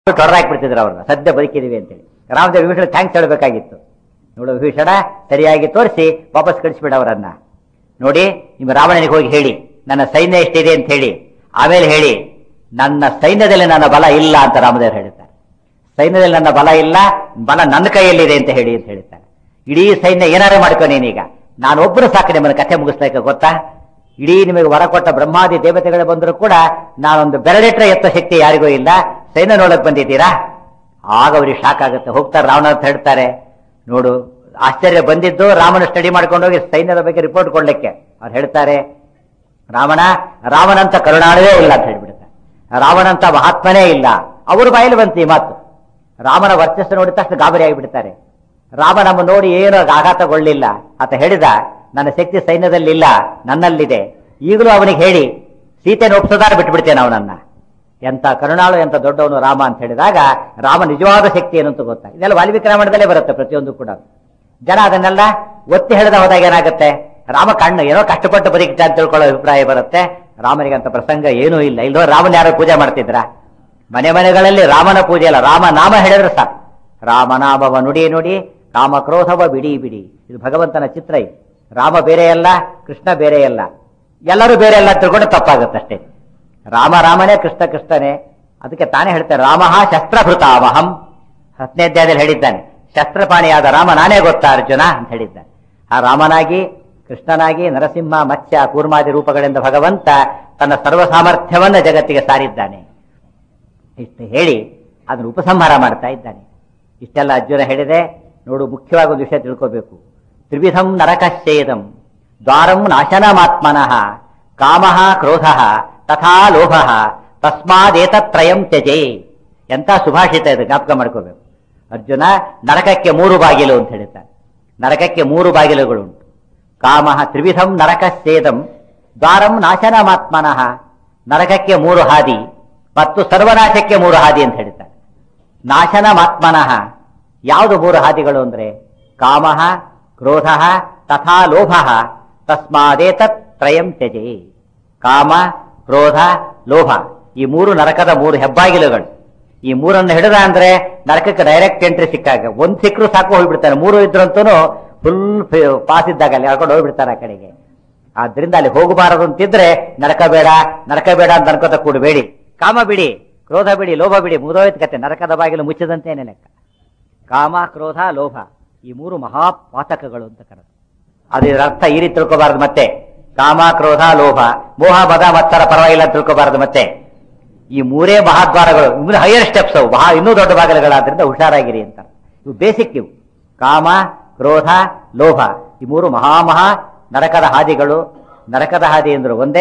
ತೊಡೆದಾಕ್ಬಿಡ್ತಿದ್ರು ಅವ್ರನ್ನ ಸದ್ಯ ಬದುಕಿದೀವಿ ಅಂತೇಳಿ ರಾಮದೇವ್ ವಿಭೀಷಣ ಥ್ಯಾಂಕ್ಸ್ ಹೇಳಬೇಕಾಗಿತ್ತು ನೋಡು ವಿಭೀಷಣ ಸರಿಯಾಗಿ ತೋರಿಸಿ ವಾಪಸ್ ಕಳಿಸ್ಬಿಡ ಅವರನ್ನ ನೋಡಿ ನಿಮ್ಮ ರಾವಣನಿಗೆ ಹೋಗಿ ಹೇಳಿ ನನ್ನ ಸೈನ್ಯ ಎಷ್ಟಿದೆ ಅಂತ ಹೇಳಿ ಆಮೇಲೆ ಹೇಳಿ ನನ್ನ ಸೈನ್ಯದಲ್ಲಿ ನನ್ನ ಬಲ ಇಲ್ಲ ಅಂತ ರಾಮದೇವ್ ಹೇಳ್ತಾರೆ ಸೈನ್ಯದಲ್ಲಿ ನನ್ನ ಬಲ ಇಲ್ಲ ಬಲ ನನ್ನ ಕೈಯಲ್ಲಿದೆ ಅಂತ ಹೇಳಿ ಅಂತ ಹೇಳ್ತಾರೆ ಇಡೀ ಸೈನ್ಯ ಏನಾರು ಮಾಡ್ಕೊ ನೀನೀಗ ನಾನು ಒಬ್ಬರು ಸಾಕು ನಿಮ್ಮನ್ನ ಕಥೆ ಮುಗಿಸ್ಲಿಕ್ಕೆ ಗೊತ್ತಾ ಇಡೀ ನಿಮಗೆ ವರ ಕೊಟ್ಟ ಬ್ರಹ್ಮಾದಿ ದೇವತೆಗಳು ಬಂದರೂ ಕೂಡ ನಾನೊಂದು ಬೆರಳಿಟ್ರೆ ಎತ್ತ ಶಕ್ತಿ ಯಾರಿಗೂ ಇಲ್ಲ ಸೈನ್ಯ ನೋಡಕ್ ಬಂದಿದ್ದೀರಾ ಆಗ ಅವ್ರಿಗೆ ಶಾಕ್ ಆಗುತ್ತೆ ಹೋಗ್ತಾರೆ ರಾವಣ ಅಂತ ಹೇಳ್ತಾರೆ ನೋಡು ಆಶ್ಚರ್ಯ ಬಂದಿದ್ದು ರಾಮನ ಸ್ಟಡಿ ಮಾಡ್ಕೊಂಡು ಹೋಗಿ ಸೈನ್ಯದ ಬಗ್ಗೆ ರಿಪೋರ್ಟ್ ಕೊಡ್ಲಿಕ್ಕೆ ಅವ್ರು ಹೇಳ್ತಾರೆ ರಾವಣ ರಾಮನಂತ ಕರುಣಾಳವೇ ಇಲ್ಲ ಅಂತ ಹೇಳ್ಬಿಡ್ತಾರೆ ರಾವಣಂತ ಮಹಾತ್ಮನೇ ಇಲ್ಲ ಅವ್ರ ಬಾಯಲ್ಲಿ ಬಂತು ಈ ಮಾತು ರಾಮನ ವರ್ಚಸ್ಸು ನೋಡಿದ ತಕ್ಷಣ ಗಾಬರಿ ಆಗಿಬಿಡ್ತಾರೆ ರಾಮ ನಮ್ಮ ನೋಡಿ ಏನು ಆಘಾತಗೊಳ್ಳಿಲ್ಲ ಆತ ಹೇಳಿದ ನನ್ನ ಶಕ್ತಿ ಸೈನ್ಯದಲ್ಲಿ ಇಲ್ಲ ನನ್ನಲ್ಲಿದೆ ಈಗಲೂ ಅವನಿಗೆ ಹೇಳಿ ಸೀತೆಯನ್ನು ಒಪ್ಸದಾರ ಬಿಟ್ಬಿಡ್ತೇನೆ ಅವನನ್ನ ಎಂತ ಕರುಣಾಳು ಎಂತ ದೊಡ್ಡವನು ರಾಮ ಅಂತ ಹೇಳಿದಾಗ ರಾಮ ನಿಜವಾದ ಶಕ್ತಿ ಏನು ಅಂತ ಗೊತ್ತಾ ಇದೆಲ್ಲ ವಾಲ್ಮೀಕಿ ರಾಮಾಯಣದಲ್ಲೇ ಬರುತ್ತೆ ಪ್ರತಿಯೊಂದು ಕೂಡ ಜನ ಅದನ್ನೆಲ್ಲ ಒತ್ತಿ ಹೇಳಿದ ಹೋದಾಗ ಏನಾಗುತ್ತೆ ರಾಮ ಕಣ್ಣು ಏನೋ ಕಷ್ಟಪಟ್ಟು ಬದುಕಿತ ಅಂತ ತಿಳ್ಕೊಳ್ಳೋ ಅಭಿಪ್ರಾಯ ಬರುತ್ತೆ ರಾಮನಿಗೆ ಅಂತ ಪ್ರಸಂಗ ಏನೂ ಇಲ್ಲ ಇಲ್ಲೋ ರಾಮನ ಯಾರು ಪೂಜೆ ಮಾಡ್ತಿದ್ರ ಮನೆ ಮನೆಗಳಲ್ಲಿ ರಾಮನ ಪೂಜೆ ಅಲ್ಲ ರಾಮ ನಾಮ ಹೇಳಿದ್ರೆ ಸಾಕು ರಾಮನಾಮವ ನುಡಿ ನುಡಿ ಕಾಮ ಕ್ರೋಧವ ಬಿಡಿ ಬಿಡಿ ಇದು ಭಗವಂತನ ಚಿತ್ರ ಇದು ರಾಮ ಬೇರೆ ಅಲ್ಲ ಕೃಷ್ಣ ಬೇರೆ ಅಲ್ಲ ಎಲ್ಲರೂ ಬೇರೆ ಅಲ್ಲ ಅಂತ ತಿಳ್ಕೊಂಡು ತಪ್ಪಾಗುತ್ತಷ್ಟೇ ರಾಮ ರಾಮನೇ ಕೃಷ್ಣ ಕೃಷ್ಣನೇ ಅದಕ್ಕೆ ತಾನೇ ಹೇಳ್ತಾರೆ ರಾಮಃ ಶಸ್ತ್ರಭೃತಾವಹಂ ಹತ್ತನೇ ಅಧ್ಯಾಯದಲ್ಲಿ ಹೇಳಿದ್ದಾನೆ ಶಸ್ತ್ರಪಾಣಿಯಾದ ರಾಮ ನಾನೇ ಗೊತ್ತಾ ಅರ್ಜುನ ಅಂತ ಹೇಳಿದ್ದಾನೆ ಆ ರಾಮನಾಗಿ ಕೃಷ್ಣನಾಗಿ ನರಸಿಂಹ ಮತ್ಸ್ಯ ಕೂರ್ಮಾದಿ ರೂಪಗಳಿಂದ ಭಗವಂತ ತನ್ನ ಸರ್ವ ಸಾಮರ್ಥ್ಯವನ್ನ ಜಗತ್ತಿಗೆ ಸಾರಿದ್ದಾನೆ ಇಷ್ಟು ಹೇಳಿ ಅದನ್ನು ಉಪಸಂಹಾರ ಮಾಡ್ತಾ ಇದ್ದಾನೆ ಇಷ್ಟೆಲ್ಲ ಅರ್ಜುನ ಹೇಳಿದೆ ನೋಡು ಮುಖ್ಯವಾಗಿ ಒಂದು ವಿಷಯ ತಿಳ್ಕೋಬೇಕು ತ್ರಿವಿಧಂ ನರಕಶ್ಚೇದಂ ದ್ವಾರಂ ನಾಶನಮಾತ್ಮನಃ ಕಾಮಃ ಕ್ರೋಧಃ ತಥಾ ಲೋಭಃ ತಸ್ಮಾದೇತತ್ರಯಂ ತ್ಯಜೆ ಎಂತ ಸುಭಾಷಿತ ಇದು ಜ್ಞಾಪಕ ಮಾಡ್ಕೋಬೇಕು ಅರ್ಜುನ ನರಕಕ್ಕೆ ಮೂರು ಬಾಗಿಲು ಅಂತ ಹೇಳ್ತಾನೆ ನರಕಕ್ಕೆ ಮೂರು ಬಾಗಿಲುಗಳುಂಟು ಕಾಮಃ ತ್ರಿವಿಧಂ ನರಕಶ್ಚೇದಂ ದ್ವಾರಂ ನಾಶನಮಾತ್ಮನಃ ನರಕಕ್ಕೆ ಮೂರು ಹಾದಿ ಮತ್ತು ಸರ್ವನಾಶಕ್ಕೆ ಮೂರು ಹಾದಿ ಅಂತ ಹೇಳ್ತಾರೆ ನಾಶನಮಾತ್ಮನಃ ಯಾವುದು ಮೂರು ಹಾದಿಗಳು ಅಂದ್ರೆ ಕಾಮಃ ಕ್ರೋಧ ತಥಾ ಲೋಭ ತಸ್ಮಾದೇತತ್ ತ್ರಯಂ ತ್ಯಜೆ ಕಾಮ ಕ್ರೋಧ ಲೋಭ ಈ ಮೂರು ನರಕದ ಮೂರು ಹೆಬ್ಬಾಗಿಲುಗಳು ಈ ಮೂರನ್ನು ಹಿಡಿದ ಅಂದ್ರೆ ನರಕಕ್ಕೆ ಡೈರೆಕ್ಟ್ ಎಂಟ್ರಿ ಸಿಕ್ಕಾಗ ಒಂದ್ ಸಿಕ್ಕರು ಸಾಕು ಹೋಗ್ಬಿಡ್ತಾನೆ ಮೂರು ಇದ್ರಂತೂ ಫುಲ್ ಪಾಸ್ ಇದ್ದಾಗ ಅಲ್ಲಿ ಹೇಳ್ಕೊಂಡು ಹೋಗ್ಬಿಡ್ತಾರೆ ಆ ಕಡೆಗೆ ಆದ್ರಿಂದ ಅಲ್ಲಿ ಹೋಗಬಾರದು ಅಂತಿದ್ರೆ ನರಕ ಬೇಡ ನರಕ ಬೇಡ ಅಂತ ಅನ್ಕೋತ ಕೂಡಬೇಡಿ ಕಾಮ ಬಿಡಿ ಕ್ರೋಧ ಬಿಡಿ ಲೋಭ ಬಿಡಿ ಮುದೋಯ್ತು ಕತೆ ನರಕದ ಬಾಗಿಲು ಮುಚ್ಚಿದಂತೇನೆ ಲೆಕ್ಕ ಕಾಮ ಕ್ರೋಧ ಲೋಭ ಈ ಮೂರು ಮಹಾಪಾತಕಗಳು ಅಂತ ಕರೆದು ಅದು ಇದರ ಅರ್ಥ ಈ ರೀತಿ ತಿಳ್ಕೋಬಾರದು ಮತ್ತೆ ಕಾಮ ಕ್ರೋಧ ಲೋಭ ಮೋಹ ಮದ ಮತ್ತರ ಪರವಾಗಿಲ್ಲ ಅಂತ ತಿಳ್ಕೋಬಾರದು ಮತ್ತೆ ಈ ಮೂರೇ ಮಹಾದ್ವಾರಗಳು ಇನ್ನು ಹೈಯರ್ ಸ್ಟೆಪ್ಸ್ ಅವು ಮಹಾ ಇನ್ನೂ ದೊಡ್ಡ ಬಾಗಿಲುಗಳಾದ್ರಿಂದ ಹುಷಾರಾಗಿರಿ ಅಂತ ಇವು ಬೇಸಿಕ್ ಇವು ಕಾಮ ಕ್ರೋಧ ಲೋಭ ಈ ಮೂರು ಮಹಾಮಹಾ ನರಕದ ಹಾದಿಗಳು ನರಕದ ಹಾದಿ ಎಂದ್ರು ಒಂದೇ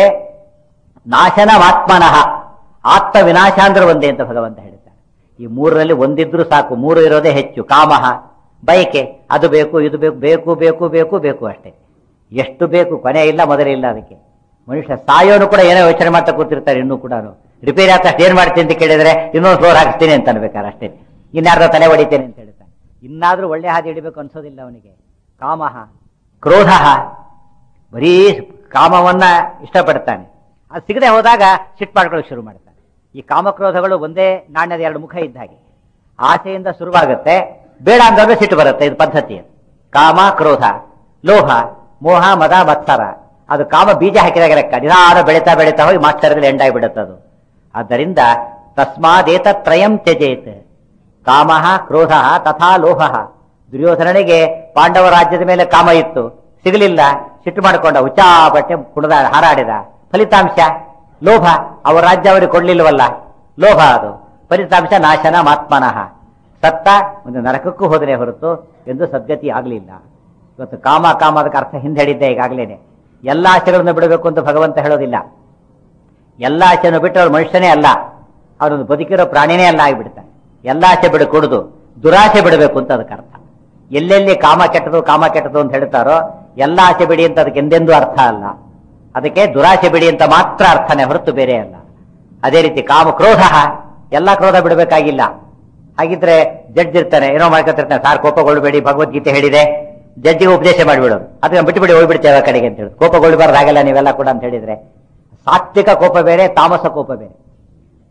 ನಾಶನಮಾತ್ಮನಃ ಆತ್ಮ ವಿನಾಶ ಅಂದ್ರೆ ಒಂದೇ ಅಂತ ಭಗವಂತ ಹೇಳ್ತಾರೆ ಈ ಮೂರರಲ್ಲಿ ಒಂದಿದ್ರು ಸಾಕು ಮೂರು ಇರೋದೇ ಹೆಚ್ಚು ಕಾಮಹ ಬಯಕೆ ಅದು ಬೇಕು ಇದು ಬೇಕು ಬೇಕು ಬೇಕು ಬೇಕು ಬೇಕು ಅಷ್ಟೇ ಎಷ್ಟು ಬೇಕು ಕೊನೆ ಇಲ್ಲ ಮೊದಲೇ ಇಲ್ಲ ಅದಕ್ಕೆ ಮನುಷ್ಯ ಸಾಯೋನು ಕೂಡ ಏನೋ ಯೋಚನೆ ಮಾಡ್ತಾ ಕೂತಿರ್ತಾರೆ ಇನ್ನೂ ಕೂಡ ರಿಪೇರಿ ಆದ ತಕ್ಷಣ ಏನ್ ಮಾಡ್ತೀನಿ ಅಂತ ಕೇಳಿದ್ರೆ ಇನ್ನೊಂದು ಫ್ಲೋರ್ ಹಾಕ್ತೀನಿ ಅಂತ ಅನ್ಬೇಕಾರೆ ಅಷ್ಟೇ ಇನ್ಯಾರ್ದೋ ತಲೆ ಹೊಡಿತೇನೆ ಅಂತ ಹೇಳ್ತಾನೆ ಇನ್ನಾದ್ರೂ ಒಳ್ಳೆ ಹಾದಿ ಹಿಡಿಬೇಕು ಅನ್ಸೋದಿಲ್ಲ ಅವನಿಗೆ ಕಾಮಹ ಕ್ರೋಧ ಬರೀ ಕಾಮವನ್ನ ಇಷ್ಟಪಡ್ತಾನೆ ಅದು ಸಿಗದೆ ಹೋದಾಗ ಸಿಟ್ ಮಾಡ್ಕೊಳ್ಳೋಕೆ ಶುರು ಮಾಡ್ತಾನೆ ಈ ಕಾಮಕ್ರೋಧಗಳು ಒಂದೇ ನಾಣ್ಯದ ಎರಡು ಮುಖ ಇದ್ದ ಹಾಗೆ ಆಸೆಯಿಂದ ಶುರುವಾಗುತ್ತೆ ಬೇಡ ಅಂದಾಗ ಸಿಟ್ಟು ಬರುತ್ತೆ ಇದು ಪದ್ಧತಿ ಅದು. ಕಾಮ ಕ್ರೋಧ ಲೋಹ ಮೋಹ ಮದ ಮತ್ಸರ ಅದು ಕಾಮ ಬೀಜ ಹಾಕಿದಾಗ ಲೆಕ್ಕ ನಿಧಾನ ಬೆಳೀತಾ ಬೆಳೀತಾ ಹೋಗಿ ಮಾಸ್ತರದಲ್ಲಿ ಎಂಡಾಗಿ ಬಿಡುತ್ತೆ ಅದು ಆದ್ದರಿಂದ ತಸ್ಮಾದೇತ ತ್ರಯಂ ತ್ಯಜೇತ್ ಕಾಮ ಕ್ರೋಧ ತಥಾ ಲೋಭ ದುರ್ಯೋಧನನಿಗೆ ಪಾಂಡವ ರಾಜ್ಯದ ಮೇಲೆ ಕಾಮ ಇತ್ತು ಸಿಗಲಿಲ್ಲ ಸಿಟ್ಟು ಮಾಡಿಕೊಂಡ ಹುಚ್ಚಾಬಟ್ಟೆ ಕುಣದ ಹಾರಾಡಿದ ಫಲಿತಾಂಶ ಲೋಭ ಅವರ ರಾಜ್ಯ ಅವರಿಗೆ ಕೊಡ್ಲಿಲ್ವಲ್ಲ ಲೋಭ ಅದು ಫಲಿತಾಂಶ ನಾಶನ ಮಾತ್ಮನಃ ಸತ್ತ ಒಂದು ನರಕಕ್ಕೂ ಹೋದರೆ ಹೊರತು ಎಂದು ಸದ್ಗತಿ ಆಗಲಿಲ್ಲ ಇವತ್ತು ಕಾಮ ಕಾಮ ಅದಕ್ಕೆ ಅರ್ಥ ಹಿಂದೆ ಹೇಳಿದ್ದೆ ಈಗಾಗಲೇನೆ ಎಲ್ಲ ಆಶೆಗಳನ್ನು ಬಿಡಬೇಕು ಅಂತ ಭಗವಂತ ಹೇಳೋದಿಲ್ಲ ಎಲ್ಲ ಆಸೆಯನ್ನು ಬಿಟ್ಟು ಅವ್ರು ಮನುಷ್ಯನೇ ಅಲ್ಲ ಅವರೊಂದು ಬದುಕಿರೋ ಪ್ರಾಣಿನೇ ಅಲ್ಲ ಆಗಿಬಿಡ್ತಾನೆ ಎಲ್ಲ ಆಸೆ ಬಿಡು ಕೊಡುದು ದುರಾಸೆ ಬಿಡಬೇಕು ಅಂತ ಅದಕ್ಕೆ ಅರ್ಥ ಎಲ್ಲೆಲ್ಲಿ ಕಾಮ ಕೆಟ್ಟದು ಕಾಮ ಕೆಟ್ಟದು ಅಂತ ಹೇಳ್ತಾರೋ ಎಲ್ಲ ಆಸೆ ಬಿಡಿ ಅಂತ ಅದಕ್ಕೆ ಎಂದೆಂದೂ ಅರ್ಥ ಅಲ್ಲ ಅದಕ್ಕೆ ದುರಾಸೆ ಬಿಡಿ ಅಂತ ಮಾತ್ರ ಅರ್ಥನೇ ಹೊರತು ಬೇರೆ ಅಲ್ಲ ಅದೇ ರೀತಿ ಕಾಮ ಕ್ರೋಧ ಎಲ್ಲ ಕ್ರೋಧ ಬಿಡಬೇಕಾಗಿಲ್ಲ ಹಾಗಿದ್ರೆ ಜಡ್ಜ್ ಇರ್ತಾನೆ ಏನೋ ಮಾಡ್ಕೊತಿರ್ತಾನೆ ಸಾರ್ ಕೋಪಗೊಳ್ಳಬೇಡಿ ಭಗವದ್ಗೀತೆ ಹೇಳಿದೆ ಜಡ್ಜಿಗೆ ಉಪದೇಶ ಮಾಡಿಬಿಡೋದು ಅದನ್ನ ಬಿಟ್ಟುಬಿಡಿ ಹೋಗ್ಬಿಡ್ತೇವೆ ಆ ಕಡೆಗೆ ಅಂತ ಹೇಳಿ ಕೋಪಗೊಳ್ಳಬಾರ್ದು ಹಾಗಲ್ಲ ನೀವೆಲ್ಲ ಕೂಡ ಅಂತ ಹೇಳಿದ್ರೆ ಸಾತ್ವಿಕ ಕೋಪ ಬೇರೆ ತಾಮಸ ಕೋಪ ಬೇರೆ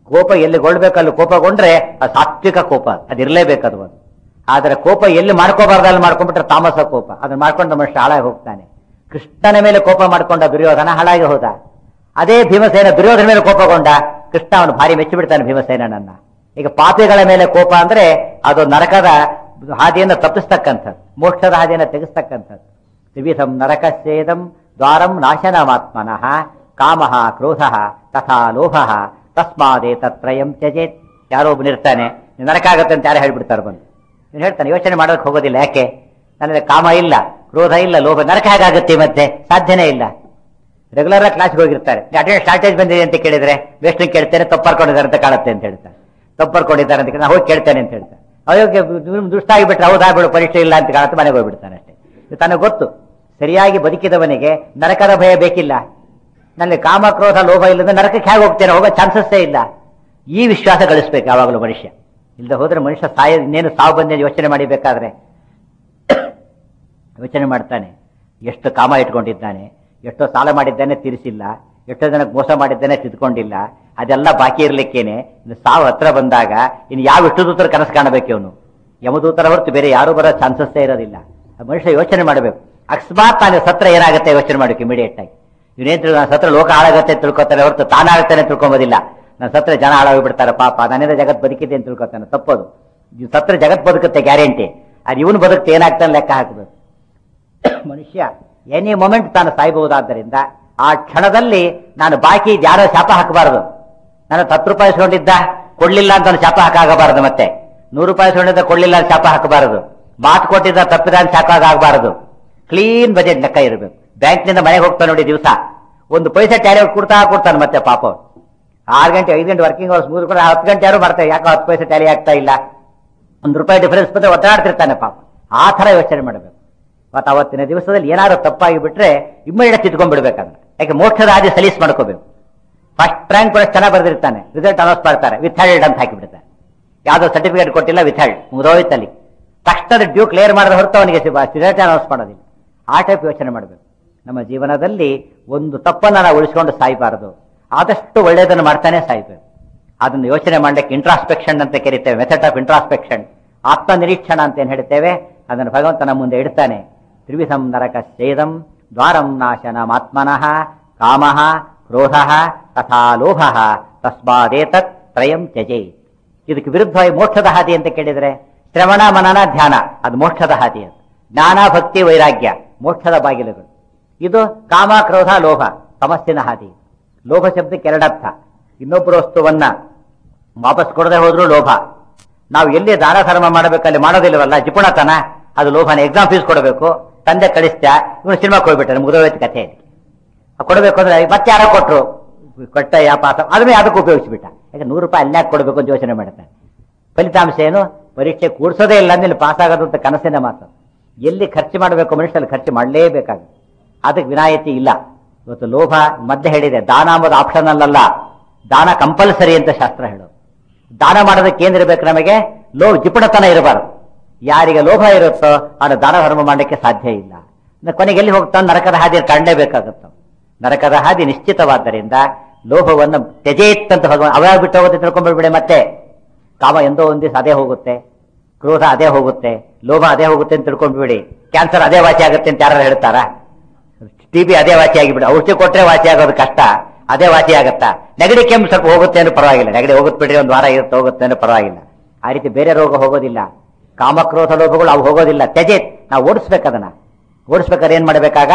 ಕೋಪ ಎಲ್ಲಿ ಗೊಳ್ಬೇಕು ಅಲ್ಲಿ ಕೋಪಗೊಂಡ್ರೆ ಅದು ಸಾತ್ವಿಕ ಕೋಪ ಅದಿರ್ಲೇಬೇಕು ಅದು ಒಂದು ಆದರೆ ಕೋಪ ಎಲ್ಲಿ ಮಾಡ್ಕೋಬಾರ್ದು ಅಲ್ಲಿ ಮಾಡ್ಕೊಂಡ್ಬಿಟ್ರೆ ತಾಮಸ ಕೋಪ ಅದನ್ನ ಮಾಡ್ಕೊಂಡು ಮನುಷ್ಯ ಹಾಳಾಗಿ ಹೋಗ್ತಾನೆ ಕೃಷ್ಣನ ಮೇಲೆ ಕೋಪ ಮಾಡ್ಕೊಂಡ ದುರ್ಯೋಧನ ಹಾಳಾಗಿ ಹೋದ ಅದೇ ಭೀಮಸೇನ ದುರ್ಯೋಧನ ಮೇಲೆ ಕೋಪಗೊಂಡ ಕೃಷ್ಣ ಅವನು ಭಾರಿ ಮೆಚ್ಚಿಬಿಡ್ತಾನೆ ಭೀಮಸೇನನನ್ನ ಈಗ ಪಾಪಿಗಳ ಮೇಲೆ ಕೋಪ ಅಂದ್ರೆ ಅದು ನರಕದ ಹಾದಿಯನ್ನು ತಪ್ಪಿಸ್ತಕ್ಕಂಥದ್ದು ಮೋಕ್ಷದ ಹಾದಿಯನ್ನು ತೆಗೆಸ್ತಕ್ಕಂಥದ್ದು ತ್ರಿವಿಧಂ ನರಕಸ್ಯೇದಂ ದ್ವಾರಂ ನಾಶನಮಾತ್ಮನಃ ಕಾಮಃ ಕ್ರೋಧಃ ತಥಾ ಲೋಭಃ ತಸ್ಮಾದೇ ತತ್ರಯಂ ತ್ಯಜೇತ್ ಯಾರೋ ಒಬ್ಬನಿರ್ತಾನೆ ನೀನ್ ನರಕ ಆಗತ್ತೆ ಅಂತ ಯಾರು ಹೇಳ್ಬಿಡ್ತಾರೆ ಬಂದು ನೀನು ಹೇಳ್ತಾನೆ ಯೋಚನೆ ಮಾಡೋದಕ್ಕೆ ಹೋಗೋದಿಲ್ಲ ಯಾಕೆ ನನಗೆ ಕಾಮ ಇಲ್ಲ ಕ್ರೋಧ ಇಲ್ಲ ಲೋಭ ನರಕ ಹೇಗಾಗುತ್ತೆ ಮತ್ತೆ ಸಾಧ್ಯನೇ ಇಲ್ಲ ರೆಗ್ಯುಲರ್ ಆಗಿ ಕ್ಲಾಸ್ಗೆ ಹೋಗಿರ್ತಾರೆ ಅಟೆಂಡ್ ಶಾರ್ಟೇಜ್ ಬಂದಿದೆ ಅಂತ ಕೇಳಿದ್ರೆ ವೇಸ್ಟ್ ಕೇಳ್ತೇನೆ ತಪ್ಪರ್ಕೊಂಡಿದ್ದಾರೆ ಅಂತ ಕಾಣುತ್ತೆ ಅಂತ ಹೇಳ್ತಾರೆ ತಪ್ಪರ್ಕೊಂಡಿದ್ದಾರೆ ಅಂತ ಕೇಳಿ ನಾ ಹೋಗಿ ಕೇಳ್ತೇನೆ ಅಂತ ಹೇಳ್ತಾರೆ ಅಯೋಗ್ಯ ದುಷ್ಟ ಆಗಿಬಿಟ್ರೆ ಹೌದಾ ಬಿಡು ಪರೀಕ್ಷೆ ಇಲ್ಲ ಅಂತ ಕಾಣುತ್ತೆ ಮನೆಗೆ ಹೋಗ್ಬಿಡ್ತಾನೆ ಅಷ್ಟೇ ಇದು ತನಗೆ ಗೊತ್ತು ಸರಿಯಾಗಿ ಬದುಕಿದವನಿಗೆ ನರಕದ ಭಯ ಬೇಕಿಲ್ಲ ನನಗೆ ಕಾಮ ಕ್ರೋಧ ಲೋಭ ಇಲ್ಲದ ನರಕಕ್ಕೆ ಹೇಗೆ ಹೋಗ್ತೇನೆ ಹೋಗೋ ಚಾನ್ಸಸ್ಸೇ ಇಲ್ಲ ಈ ವಿಶ್ವಾಸ ಗಳಿಸ್ಬೇಕು ಯಾವಾಗಲೂ ಮನುಷ್ಯ ಇಲ್ಲದೆ ಹೋದ್ರೆ ಮನುಷ್ಯ ಸಾಯ ಇನ್ನೇನು ಸಾವು ಬಂದ ಯೋಚನೆ ಮಾಡಿಬೇಕಾದ್ರೆ ಯೋಚನೆ ಮಾಡ್ತಾನೆ ಎಷ್ಟು ಕಾಮ ಇಟ್ಕೊಂಡಿದ್ದಾನೆ ಎಷ್ಟೋ ಸಾಲ ಮಾಡಿದ್ದಾನೆ ತೀರಿಸಿಲ್ಲ ಎಷ್ಟೋ ಜನಕ್ಕೆ ಮೋಸ ಮಾಡಿದ್ದಾನೆ ತಿದ್ಕೊಂಡಿಲ್ಲ ಅದೆಲ್ಲ ಬಾಕಿ ಇರ್ಲಿಕ್ಕೇನೆ ಇನ್ನು ಸಾವು ಹತ್ರ ಬಂದಾಗ ಇನ್ನು ಯಾವ ಎಷ್ಟು ದೂತರ ಕನಸು ಕಾಣಬೇಕು ಇವನು ಯಮದೂತರ ಹೊರತು ಬೇರೆ ಯಾರು ಬರೋ ಚಾನ್ಸಸ್ಸೇ ಇರೋದಿಲ್ಲ ಆ ಮನುಷ್ಯ ಯೋಚನೆ ಮಾಡಬೇಕು ಅಕಸ್ಮಾತ್ ತಾನು ಸತ್ರ ಏನಾಗುತ್ತೆ ಯೋಚನೆ ಮಾಡಬೇಕು ಇಮಿಡಿಯೇಟ್ ಆಗಿ ಇವನೇನ್ ತಿಳ್ಕೊ ನಾನು ಸತ್ರ ಲೋಕ ಹಾಳಾಗತ್ತೆ ಅಂತ ತಿಳ್ಕೊತಾರೆ ಹೊರತು ತಾನಾಗ್ತಾನೆ ತಿಳ್ಕೊಂಬೋದಿಲ್ಲ ನಾನು ಸತ್ರ ಜನ ಹಾಳಾಗಿ ಬಿಡ್ತಾರೆ ಪಾಪ ನನ್ನಿಂದ ಜಗತ್ ಬದುಕಿದೆ ಅಂತ ತಿಳ್ಕೊತಾನೆ ತಪ್ಪದು ಇವ್ ಸತ್ರ ಜಗತ್ ಬದುಕುತ್ತೆ ಗ್ಯಾರಂಟಿ ಅದು ಇವನು ಬದುಕುತ್ತೆ ಏನಾಗ್ತಾನೆ ಲೆಕ್ಕ ಹಾಕಬೇಕು ಮನುಷ್ಯ ಎನಿ ಮೊಮೆಂಟ್ ತಾನು ಸಾಯ್ಬಹುದಾದ್ದರಿಂದ ಆ ಕ್ಷಣದಲ್ಲಿ ನಾನು ಬಾಕಿ ಯಾರೋ ಶಾಪ ಹಾಕಬಾರದು ನಾನು ಹತ್ತು ರೂಪಾಯಿ ಇಸ್ಕೊಂಡಿದ್ದ ಕೊಡ್ಲಿಲ್ಲ ಅಂತ ಅವ್ನು ಶಾಪ ಹಾಕಾಗಬಾರದು ಮತ್ತೆ ನೂರು ರೂಪಾಯಿ ಇಸ್ಕೊಂಡಿದ್ದ ಕೊಡ್ಲಿಲ್ಲ ಅಂತ ಶಾಪ ಹಾಕಬಾರದು ಮಾತು ಕೊಟ್ಟಿದ್ದ ತಪ್ಪಿದ ಅಂತ ಶಾಪ ಆಗಬಾರದು ಕ್ಲೀನ್ ಬಜೆಟ್ ಲೆಕ್ಕ ಇರಬೇಕು ಬ್ಯಾಂಕ್ನಿಂದ ಮನೆಗೆ ಹೋಗ್ತಾನೆ ನೋಡಿ ದಿವಸ ಒಂದು ಪೈಸೆ ಟ್ಯಾಲಿ ಕೊಡ್ತಾ ಕೊಡ್ತಾನೆ ಮತ್ತೆ ಪಾಪ ಅವ್ನು. ಆರು ಗಂಟೆ ಐದು ಗಂಟೆ ವರ್ಕಿಂಗ್ ಅವರ್ಸ್ ಮೂರು ಕೂಡ ಹತ್ತು ಗಂಟೆ ಯಾರು ಬರ್ತಾರೆ ಯಾಕೋ ಹತ್ತು ಪೈಸೆ ಟ್ಯಾಲಿ ಆಗ್ತಾ ಇಲ್ಲ ಒಂದು ರೂಪಾಯಿ ಡಿಫರೆನ್ಸ್ ಬಂದ್ರೆ ಒತ್ತಾಡ್ತಿರ್ತಾನೆ ಪಾಪ ಆ ಥರ ಯೋಚನೆ ಮಾಡಬೇಕು ಮತ್ತು ಅವತ್ತಿನ ದಿವಸದಲ್ಲಿ ಏನಾದ್ರು ತಪ್ಪಾಗಿ ಬಿಟ್ರೆ ಇಮ್ಮಿಡಿಯೇಟ್ ತಿದ್ಕೊಂಡ್ಬಿಡ್ಬೇಕಂದ್ರೆ ಯಾಕೆ ಮೋಕ್ಷದ ಹಾದಿ ಸಲೀಸ್ ಮಾಡ್ಕೋಬೇಕು ಫಸ್ಟ್ ರ್ಯಾಂಕ್ ಕೂಡ ಚೆನ್ನಾಗಿ ಬರೆದಿರ್ತಾನೆ ರಿಸಲ್ಟ್ ಅನೌನ್ಸ್ ಮಾಡ್ತಾರೆ ವಿತ್ ಹೆಲ್ಡ್ ಅಂತ ಹಾಕಿಬಿಡ್ತಾರೆ ಯಾವುದೋ ಸರ್ಟಿಫಿಕೇಟ್ ಕೊಟ್ಟಿಲ್ಲ ವಿತ್ ಹೆಲ್ಡ್ ಮುಗಿದೋಯ್ತಲ್ಲಿ ತಕ್ಷಣದ ಡ್ಯೂ ಕ್ಲಿಯರ್ ಮಾಡಿದ ಹೊರತು ಅವನಿಗೆ ರಿಸಲ್ಟ್ ಅನೌನ್ಸ್ ಮಾಡೋದಿಲ್ಲ ಆ ಟೈಪ್ ಯೋಚನೆ ಮಾಡಬೇಕು ನಮ್ಮ ಜೀವನದಲ್ಲಿ ಒಂದು ತಪ್ಪನ್ನು ನಾವು ಉಳಿಸ್ಕೊಂಡು ಸಾಯಬಾರದು ಆದಷ್ಟು ಒಳ್ಳೆಯದನ್ನು ಮಾಡ್ತಾನೆ ಸಾಯ್ಬೇಕು ಅದನ್ನು ಯೋಚನೆ ಮಾಡಲಿಕ್ಕೆ ಇಂಟ್ರಾಸ್ಪೆಕ್ಷನ್ ಅಂತ ಕರಿತೇವೆ ಮೆಥಡ್ ಆಫ್ ಇಂಟ್ರಾಸ್ಪೆಕ್ಷನ್ ಆತ್ಮ ನಿರೀಕ್ಷಣ ಅಂತ ಏನ್ ಹೇಳ್ತೇವೆ ಅದನ್ನು ಭಗವಂತನ ಮುಂದೆ ಇಡ್ತಾನೆ ತ್ರಿವಿಧಂ ನರಕ ಛೇದಂ ದ್ವಾರಂ ನಾಶನಮಾತ್ಮನಃ ಕಾಮಃ ಕ್ರೋಧ ತಥಾ ಲೋಭ ತಸ್ಮಾದೇತತ್ ತ್ರಯಂ ತ್ಯಜೇ ಇದಕ್ಕೆ ವಿರುದ್ಧವಾಗಿ ಮೋಕ್ಷದ ಹಾದಿ ಅಂತ ಕೇಳಿದ್ರೆ ಶ್ರವಣ ಮನನ ಧ್ಯಾನ ಅದು ಮೋಕ್ಷದ ಹಾದಿ ಅದು ಜ್ಞಾನ ಭಕ್ತಿ ವೈರಾಗ್ಯ ಮೋಕ್ಷದ ಬಾಗಿಲುಗಳು ಇದು ಕಾಮ ಕ್ರೋಧ ಲೋಭ ತಮಸ್ಸಿನ ಹಾದಿ ಲೋಭ ಶಬ್ದಕ್ಕೆ ಎರಡರ್ಥ ಇನ್ನೊಬ್ಬರ ವಸ್ತುವನ್ನ ವಾಪಸ್ ಕೊಡದೆ ಹೋದ್ರೂ ಲೋಭ ನಾವು ಎಲ್ಲಿ ದಾನ ಧರ್ಮ ಮಾಡಬೇಕಲ್ಲಿ ಮಾಡೋದಿಲ್ಲವಲ್ಲ ಜಿಪುಣತನ ಅದು ಲೋಭನ ಎಕ್ಸಾಮ್ ಫೀಸ್ ಕೊಡಬೇಕು ತಂದೆ ಕಳಿಸ್ತಾ ಇವನು ಸಿನಿಮಾಕ್ಕೆ ಹೋಗ್ಬಿಟ್ಟಾರೆ ಮುಗಿದೋಯ್ತು ಕಥೆ ಆ ಕೊಡಬೇಕು ಅಂದ್ರೆ ಮತ್ತೆ ಯಾರೋ ಕೊಟ್ರು ಕೊಟ್ಟ ಯಾಪಾತ ಅದನ್ನೇ ಅದಕ್ಕೆ ಉಪಯೋಗಿಸ್ಬಿಟ್ಟ ಯಾಕೆ ನೂರು ರೂಪಾಯಿ ಅಲ್ಲಾಕ್ ಕೊಡಬೇಕು ಅಂತ ಯೋಚನೆ ಮಾಡ್ತಾನೆ ಫಲಿತಾಂಶ ಏನು ಪರೀಕ್ಷೆ ಕೂಡ್ಸೋದೇ ಇಲ್ಲ ಅಂದ್ರೆ ಪಾಸ್ ಆಗೋದು ಅಂತ ಕನಸಿನ ಮಾತು ಎಲ್ಲಿ ಖರ್ಚು ಮಾಡಬೇಕು ಮನುಷ್ಯರಲ್ಲಿ ಖರ್ಚು ಮಾಡಲೇಬೇಕಾಗುತ್ತೆ ಅದಕ್ಕೆ ವಿನಾಯಿತಿ ಇಲ್ಲ ಇವತ್ತು ಲೋಭ ಮಧ್ಯೆ ಹೇಳಿದೆ ದಾನ ಅಂಬುದು ಆಪ್ಷನಲ್ ಅಲ್ಲ ದಾನ ಕಂಪಲ್ಸರಿ ಅಂತ ಶಾಸ್ತ್ರ ಹೇಳೋದು ದಾನ ಮಾಡೋದಕ್ಕೆ ಏನಿರ್ಬೇಕು ನಮಗೆ ಲೋ ಜಿಪುಣತನ ಇರಬಾರದು ಯಾರಿಗೆ ಲೋಭ ಇರುತ್ತೋ ಅವನು ದಾನ ಧರ್ಮ ಮಾಡಲಿಕ್ಕೆ ಸಾಧ್ಯ ಇಲ್ಲ ಇನ್ನು ಕೊನೆಗೆ ಎಲ್ಲಿ ಹೋಗ್ತಾನೆ ನರಕದ ಹಾದಿ ಕಂಡೇಬೇಕಾಗುತ್ತೆ ನರಕದ ಹಾದಿ ನಿಶ್ಚಿತವಾದ್ದರಿಂದ ಲೋಭವನ್ನು ತ್ಯಜೇತ್ ಅಂತ ಭಗವಾನ್ ಅವಾಗ ಬಿಟ್ಟು ಹೋಗುತ್ತೆ ತಿಳ್ಕೊಂಡ್ಬಿಡ್ಬೇಡಿ ಮತ್ತೆ ಕಾಮ ಎಂದೋ ಒಂದ್ ದಿವಸ ಅದೇ ಹೋಗುತ್ತೆ ಕ್ರೋಧ ಅದೇ ಹೋಗುತ್ತೆ ಲೋಭ ಅದೇ ಹೋಗುತ್ತೆ ಅಂತ ತಿಳ್ಕೊಂಡ್ಬಿಡಿ ಕ್ಯಾನ್ಸರ್ ಅದೇ ವಾಸಿ ಆಗುತ್ತೆ ಅಂತ ಯಾರು ಹೇಳ್ತಾರಾ ಟಿಬಿ ಅದೇ ವಾಸಿ ಆಗಿಬಿಡು ಔಷಧಿ ಕೊಟ್ರೆ ವಾಸಿ ಆಗೋದು ಕಷ್ಟ ಅದೇ ವಾಸಿ ಆಗತ್ತಾ ನೆಗಡಿ ಕೆಮ್ಮು ಸ್ವಲ್ಪ ಹೋಗುತ್ತೆ ಅಂದ್ರೆ ಪರವಾಗಿಲ್ಲ ನೆಗಡಿ ಹೋಗುತ್ತೆ ಬಿಡ್ರಿ ಒಂದು ವಾರ ಇರುತ್ತೆ ಹೋಗುತ್ತೆ ಅಂದ್ರೆ ಪರವಾಗಿಲ್ಲ ಆ ರೀತಿ ಬೇರೆ ರೋಗ ಹೋಗೋದಿಲ್ಲ ಕಾಮಕ್ರೋಧ ಲೋಭಗಳು ಅವು ಹೋಗೋದಿಲ್ಲ ತ್ಯಜೇತ್ ನಾವು ಓಡಿಸ್ಬೇಕು ಅದನ್ನ ಓಡಿಸ್ಬೇಕಾದ್ರೆ ಏನ್ ಮಾಡ್ಬೇಕಾಗ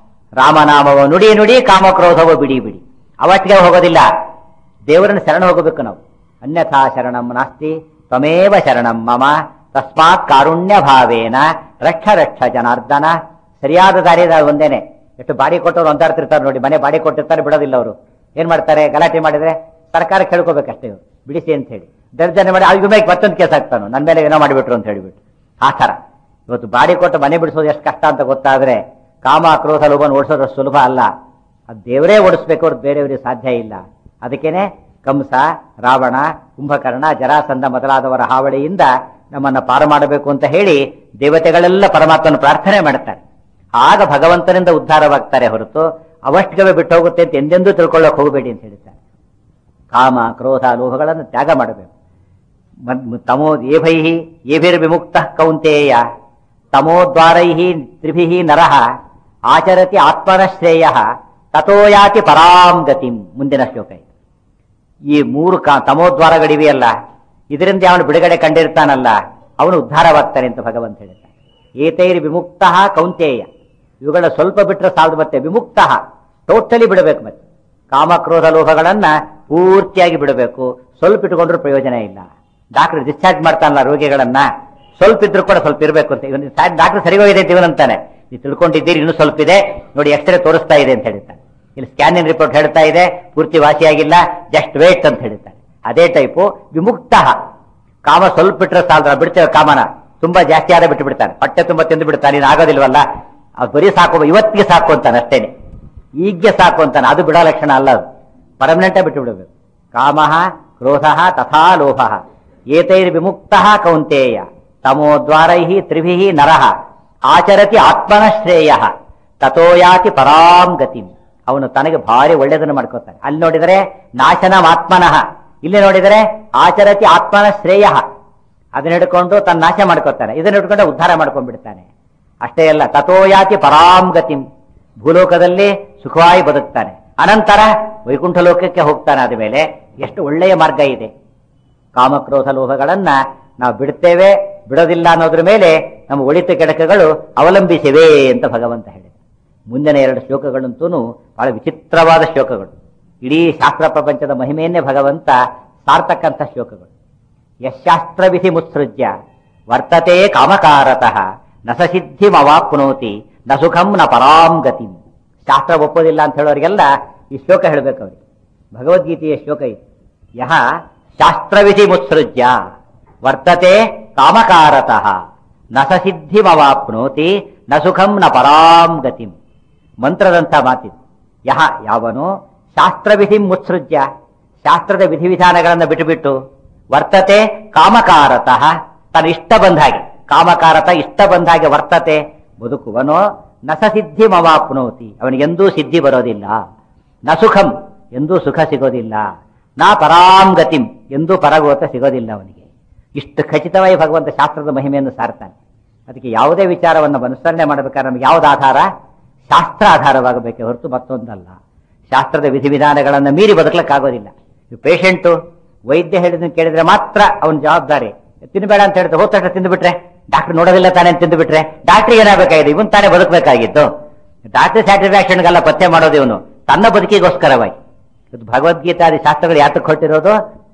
ರಾಮನಾಮವ ನುಡಿ ನುಡಿ ಕಾಮಕ್ರೋಧವ ಬಿಡಿ ಬಿಡಿ ಅವತ್ತಿಗೆ ಹೋಗೋದಿಲ್ಲ ದೇವರನ್ನ ಶರಣ ಹೋಗಬೇಕು ನಾವು ಅನ್ಯಥಾ ಶರಣಂ ನಾಸ್ತಿ ತ್ವಮೇವ ಶರಣಂ ಮಮ ತಸ್ಮಾತ್ ಕಾರುಣ್ಯ ಭಾವೇನ ರಕ್ಷ ರಕ್ಷ ಜನಾರ್ದನ ಸರಿಯಾದ ದಾರಿ ಒಂದೇನೆ ಎಷ್ಟು ಬಾಡಿ ಕೊಟ್ಟವ್ರು ಒಂದಾಡ್ತಿರ್ತಾರೆ ನೋಡಿ ಮನೆ ಬಾಡಿ ಕೊಟ್ಟಿರ್ತಾರೆ ಬಿಡೋದಿಲ್ಲ ಅವರು ಏನ್ ಮಾಡ್ತಾರೆ ಗಲಾಟೆ ಮಾಡಿದ್ರೆ ಸರ್ಕಾರ ಕೇಳ್ಕೋಬೇಕಷ್ಟೇ ಇವ್ರು ಬಿಡಿಸಿ ಅಂತ ಹೇಳಿ ದರ್ಜನೆ ಮಾಡಿ ಅವ್ರಿಗೆ ಮೇಲೆ ಮತ್ತೊಂದು ಕೇಸ್ ಹಾಕ್ತಾನು ನನ್ನ ಮೇಲೆ ಏನೋ ಮಾಡಿಬಿಟ್ರು ಅಂತ ಹೇಳಿಬಿಟ್ಟು ಆ ಥರ ಇವತ್ತು ಬಾಡಿ ಕೊಟ್ಟು ಮನೆ ಬಿಡಿಸೋದು ಎಷ್ಟು ಕಷ್ಟ ಅಂತ ಗೊತ್ತಾದ್ರೆ ಕಾಮ ಕ್ರೋಧ ಲೋಭನ ಓಡಿಸೋದು ಸುಲಭ ಅಲ್ಲ ಅದು ದೇವರೇ ಓಡಿಸ್ಬೇಕು ಅವ್ರು ಬೇರೆಯವರಿಗೆ ಸಾಧ್ಯ ಇಲ್ಲ ಅದಕ್ಕೇನೆ ಕಂಸ ರಾವಣ ಕುಂಭಕರ್ಣ ಜರಾಸಂಧ ಮೊದಲಾದವರ ಹಾವಳಿಯಿಂದ ನಮ್ಮನ್ನ ಪಾರು ಮಾಡಬೇಕು ಅಂತ ಹೇಳಿ ದೇವತೆಗಳೆಲ್ಲ ಪರಮಾತ್ಮನ ಪ್ರಾರ್ಥನೆ ಮಾಡ್ತಾರೆ ಆಗ ಭಗವಂತನಿಂದ ಉದ್ಧಾರವಾಗ್ತಾರೆ ಹೊರತು ಅವಷ್ಟಿಗವೇ ಬಿಟ್ಟು ಹೋಗುತ್ತೆ ಅಂತ ಎಂದೆಂದೂ ತಿಳ್ಕೊಳ್ಳೋಕೆ ಹೋಗಬೇಡಿ ಅಂತ ಹೇಳ್ತಾರೆ ಕಾಮ ಕ್ರೋಧ ಲೋಭಗಳನ್ನು ತ್ಯಾಗ ಮಾಡಬೇಕು ಮದ್- ತಮೋ ಏಭೈ ಏಭಿರ್ವಿಮುಕ್ತ ಕೌಂತೇಯ ತಮೋದ್ವಾರೈ ತ್ರಿಭಿ ನರಃ ಆಚರತಿ ಆತ್ಮನ ಶ್ರೇಯ ತಥೋ ಯಾತಿ ಪರಾಂ ಗತಿಂ ಮುಂದಿನ ಶ್ಲೋಕ ಇದು ಈ ಮೂರು ಕಾ ತಮೋದ್ವಾರಗಳಿವೆಯಲ್ಲ ಇದರಿಂದ ಅವನು ಬಿಡುಗಡೆ ಕಂಡಿರ್ತಾನಲ್ಲ ಅವನು ಉದ್ಧಾರವಾಗ್ತಾನೆ ಅಂತ ಭಗವಂತ ಹೇಳ್ತಾನೆ ಏತೈರ್ ವಿಮುಕ್ತ ಕೌಂತೇಯ ಇವುಗಳ ಸ್ವಲ್ಪ ಬಿಟ್ಟರೆ ಸಾಲದು ಮತ್ತೆ ವಿಮುಕ್ತ ಟೋಟಲಿ ಬಿಡಬೇಕು ಮತ್ತೆ ಕಾಮಕ್ರೋಧ ಲೋಭಗಳನ್ನ ಪೂರ್ತಿಯಾಗಿ ಬಿಡಬೇಕು ಸ್ವಲ್ಪ ಇಟ್ಕೊಂಡ್ರೂ ಪ್ರಯೋಜನ ಇಲ್ಲ ಡಾಕ್ಟರ್ ಡಿಸ್ಚಾರ್ಜ್ ಮಾಡ್ತಾನಲ್ಲ ರೋಗಿಗಳನ್ನ ಸ್ವಲ್ಪ ಇದ್ರೂ ಕೂಡ ಸ್ವಲ್ಪ ಇರಬೇಕು ಅಂತ ಇವನು ಡಾಕ್ಟರ್ ಸರಿ ಹೋಗಿದೆ ಅಂತ ಇವನಂತಾನೆ ನೀವು ತಿಳ್ಕೊಂಡಿದ್ದೀರಿ ಇನ್ನೂ ಸ್ವಲ್ಪ ಇದೆ ನೋಡಿ ಎಕ್ಸ್ರೇ ತೋರಿಸ್ತಾ ಇದೆ ಅಂತ ಹೇಳ್ತಾನೆ ಇಲ್ಲಿ ಸ್ಕ್ಯಾನಿಂಗ್ ರಿಪೋರ್ಟ್ ಹೇಳ್ತಾ ಇದೆ ಪೂರ್ತಿ ವಾಸಿಯಾಗಿಲ್ಲ ಜಸ್ಟ್ ವೇಟ್ ಅಂತ ಹೇಳ್ತಾನೆ ಅದೇ ಟೈಪು ವಿಮುಕ್ತ ಕಾಮ ಸ್ವಲ್ಪ ಬಿಟ್ರೆ ಸಾಲದ ಬಿಡ್ತೇವೆ ಕಾಮನ ತುಂಬಾ ಜಾಸ್ತಿ ಆದ ಬಿಟ್ಟು ಬಿಡ್ತಾನೆ ಹೊಟ್ಟೆ ತುಂಬಾ ತಿಂದು ಬಿಡ್ತಾನೆ ಇನ್ನು ಆಗೋದಿಲ್ವಲ್ಲ ಅದು ಬರೀ ಸಾಕು ಇವತ್ತಿಗೆ ಸಾಕು ಅಂತಾನೆ ಅಷ್ಟೇನೆ ಈಗ್ಗೆ ಸಾಕು ಅಂತಾನೆ ಅದು ಬಿಡೋ ಲಕ್ಷಣ ಅಲ್ಲ ಅದು ಪರ್ಮನೆಂಟ್ ಬಿಟ್ಟು ಬಿಡಬೇಕು ಕಾಮ ಕ್ರೋಧ ತಥಾ ಲೋಭ ಏತೈರ್ ವಿಮುಕ್ತ ಕೌಂತೇಯ ತಮೋದ್ವಾರೈ ತ್ರಿಭಿ ನರಃ ಆಚರತಿ ಆತ್ಮನ ಶ್ರೇಯ ತಥೋಯಾತಿ ಪರಾಂ ಗತಿಂ ಅವನು ತನಗೆ ಭಾರಿ ಒಳ್ಳೆಯದನ್ನು ಮಾಡ್ಕೋತಾನೆ ಅಲ್ಲಿ ನೋಡಿದರೆ ನಾಶನಂ ಆತ್ಮನಃ ಇಲ್ಲಿ ನೋಡಿದರೆ ಆಚರತಿ ಆತ್ಮನ ಶ್ರೇಯ ಅದನ್ನ ಹಿಡ್ಕೊಂಡು ತನ್ನ ನಾಶ ಮಾಡ್ಕೋತಾನೆ ಇದನ್ನ ಹಿಡ್ಕೊಂಡು ಉದ್ಧಾರ ಮಾಡ್ಕೊಂಡ್ಬಿಡ್ತಾನೆ ಅಷ್ಟೇ ಅಲ್ಲ ತಥೋಯಾತಿ ಪರಾಂ ಗತಿಂ ಭೂಲೋಕದಲ್ಲಿ ಸುಖವಾಗಿ ಬದುಕ್ತಾನೆ ಅನಂತರ ವೈಕುಂಠ ಲೋಕಕ್ಕೆ ಹೋಗ್ತಾನೆ ಆದ ಮೇಲೆ ಎಷ್ಟು ಒಳ್ಳೆಯ ಮಾರ್ಗ ಇದೆ ಕಾಮಕ್ರೋಧ ಲೋಭಗಳನ್ನ ನಾವು ಬಿಡ್ತೇವೆ ಬಿಡೋದಿಲ್ಲ ಅನ್ನೋದ್ರ ಮೇಲೆ ನಮ್ಮ ಒಳಿತ ಕೆಡಕಗಳು ಅವಲಂಬಿಸಿವೆ ಅಂತ ಭಗವಂತ ಹೇಳಿದ ಮುಂದಿನ ಎರಡು ಶ್ಲೋಕಗಳಂತೂ ಬಹಳ ವಿಚಿತ್ರವಾದ ಶ್ಲೋಕಗಳು ಇಡೀ ಶಾಸ್ತ್ರ ಪ್ರಪಂಚದ ಮಹಿಮೆಯನ್ನೇ ಭಗವಂತ ಸಾರ್ತಕ್ಕಂಥ ಶ್ಲೋಕಗಳು ಯಶಾಸ್ತ್ರ ವಿಧಿ ಮುತ್ಸೃಜ್ಯ ವರ್ತತೆ ಕಾಮಕಾರತಃ ನ ಸ ಸಿದ್ಧಿಮವಾಪ್ನೋತಿ ನ ಸುಖಂ ನ ಪರಾಂ ಗತಿಂ ಶಾಸ್ತ್ರ ಒಪ್ಪೋದಿಲ್ಲ ಅಂತ ಹೇಳೋರಿಗೆಲ್ಲ ಈ ಶ್ಲೋಕ ಹೇಳಬೇಕು ಅವ್ರಿಗೆ ಭಗವದ್ಗೀತೆಯ ಶ್ಲೋಕ ಇದು ಯಹ ಶಾಸ್ತ್ರವಿಧಿ ಮುತ್ಸೃಜ್ಯ ವರ್ತತೆ ಕಾಮಕಾರತಃ ನ ಸ ಸಿದ್ಧಿಮವಾಪ್ನೋತಿ ನ ಸುಖಂ ನ ಪರಾಂ ಗತಿಂ ಮಂತ್ರದಂಥ ಮಾತಿದು ಯಹ ಯಾವನು ಶಾಸ್ತ್ರವಿಧಿ ಮುತ್ಸೃಜ್ಯ ಶಾಸ್ತ್ರದ ವಿಧಿವಿಧಾನಗಳನ್ನು ಬಿಟ್ಟುಬಿಟ್ಟು ವರ್ತತೆ ಕಾಮಕಾರತಃ ತನ್ನ ಇಷ್ಟ ಬಂದ ಹಾಗೆ ಕಾಮಕಾರತ ಇಷ್ಟ ಬಂದ ಹಾಗೆ ವರ್ತತೆ ಬದುಕುವನೋ ನಸ ಸಿದ್ಧಿ ಮವಾಪ್ನೋತಿ ಅವನಿಗೆಂದೂ ಸಿದ್ಧಿ ಬರೋದಿಲ್ಲ ನ ಸುಖಂ ಎಂದೂ ಸುಖ ಸಿಗೋದಿಲ್ಲ ನಾ ಪರಾಂ ಗತಿಂ ಎಂದೂ ಪರಗೋತ ಸಿಗೋದಿಲ್ಲ ಅವನಿಗೆ ಇಷ್ಟು ಖಚಿತವಾಗಿ ಭಗವಂತ ಶಾಸ್ತ್ರದ ಮಹಿಮೆಯನ್ನು ಸಾರ್ತಾನೆ ಅದಕ್ಕೆ ಯಾವುದೇ ವಿಚಾರವನ್ನು ಅನುಸರಣೆ ಮಾಡಬೇಕಾದ್ರೆ ನಮಗೆ ಯಾವ್ದು ಆಧಾರ ಶಾಸ್ತ್ರ ಆಧಾರವಾಗಬೇಕೆ ಹೊರತು ಮತ್ತೊಂದಲ್ಲ ಶಾಸ್ತ್ರದ ವಿಧಿವಿಧಾನಗಳನ್ನು ಮೀರಿ ಬದುಕಲಿಕ್ಕಾಗೋದಿಲ್ಲ ಪೇಷಂಟು ವೈದ್ಯ ಹೇಳಿದ್ನ ಕೇಳಿದ್ರೆ ಮಾತ್ರ ಅವನ ಜವಾಬ್ದಾರಿ ತಿನ್ಬೇಡ ಅಂತ ಹೇಳಿದ್ರೆ ಹೋದ ತಕ್ಷಣ ತಿಂದುಬಿಟ್ರೆ ಡಾಕ್ಟರ್ ನೋಡೋದಿಲ್ಲ ತಾನೇ ಅಂತ ತಿಂದುಬಿಟ್ರೆ ಡಾಕ್ಟರ್ ಏನಾಗಬೇಕಾಗಿದೆ ಇವನ್ ತಾನೇ ಬದುಕಬೇಕಾಗಿತ್ತು ಡಾಕ್ಟರ್ ಸ್ಯಾಟಿಸ್ಫ್ಯಾಕ್ಷನ್ಗೆಲ್ಲ ಪತ್ತೆ ಮಾಡೋದು ಇವನು ತನ್ನ ಬದುಕಿಗೋಸ್ಕರವಾಗಿ ಇದು ಭಗವದ್ಗೀತಾದಿ ಶಾಸ್ತ್ರಗಳು ಯಾತಕ್ಕೆ ಹೊರಟಿರೋದು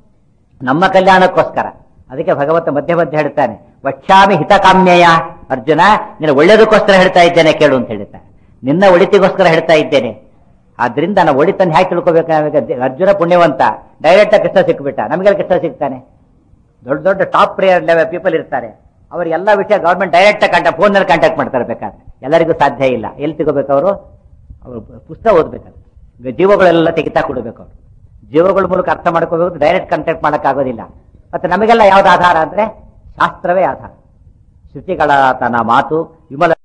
ನಮ್ಮ ಕಲ್ಯಾಣಕ್ಕೋಸ್ಕರ ಅದಕ್ಕೆ ಭಗವಂತ ಮಧ್ಯ ಮಧ್ಯೆ ಹೇಳ್ತಾನೆ ವಕ್ಷಾಮಿ ಹಿತಕಾಮ್ಯಯ ಅರ್ಜುನ ನಿನ್ನ ಒಳ್ಳೇದಕ್ಕೋಸ್ಕರ ಹೇಳ್ತಾ ಇದ್ದೇನೆ ಕೇಳು ಅಂತ ಹೇಳ್ತಾನೆ ನಿನ್ನ ಒಳಿತಿಗೋಸ್ಕರ ಹೇಳ್ತಾ ಇದ್ದೇನೆ ಆದ್ರಿಂದ ನಾನು ಒಳಿತನ್ನು ಹೇಗೆ ತಿಳ್ಕೊಬೇಕು ಅರ್ಜುನ ಪುಣ್ಯವಂತ ಡೈರೆಕ್ಟ್ ಆಗಿ ಕೃಷ್ಣ ಸಿಕ್ಬಿಟ್ಟ ನಮಗೆಲ್ಲ ಕೃಷ್ಣ ಸಿಗ್ತಾನೆ ದೊಡ್ಡ ದೊಡ್ಡ ಟಾಪ್ ಪ್ಲೇಯರ್ ಲೆವೆಲ್ ಪೀಪಲ್ ಇರ್ತಾರೆ ಅವರಿಗೆಲ್ಲ ವಿಷಯ ಗೌರ್ಮೆಂಟ್ ಡೈರೆಕ್ಟ್ ಕಾಂಟ್ಯಾಕ್ಟ್ ಫೋನಲ್ಲಿ ಕಾಂಟ್ಯಾಕ್ಟ್ ಮಾಡ್ತಾರೆ ಬೇಕಾದ್ರೆ ಎಲ್ಲರಿಗೂ ಸಾಧ್ಯ ಇಲ್ಲ ಎಲ್ಲಿ ತಗೋಬೇಕು ಅವರು ಅವರು ಪುಸ್ತಕ ಓದ್ಬೇಕಾದ್ರೆ ಈಗ ಜೀವಗಳೆಲ್ಲ ತೆಗಿತಾ ಕೊಡಬೇಕು ಅವರು ಜೀವಗಳ ಮೂಲಕ ಅರ್ಥ ಮಾಡ್ಕೋಬೇಕು ಡೈರೆಕ್ಟ್ ಕಾಂಟ್ಯಾಕ್ಟ್ ಮಾಡೋಕ್ಕಾಗೋದಿಲ್ಲ ಮತ್ತೆ ನಮಗೆಲ್ಲ ಯಾವ್ದು ಆಧಾರ ಅಂದ್ರೆ ಶಾಸ್ತ್ರವೇ ಆಧಾರ ಶ್ರುತಿಗಳ ತನ್ನ ಮಾತು ವಿಮಲ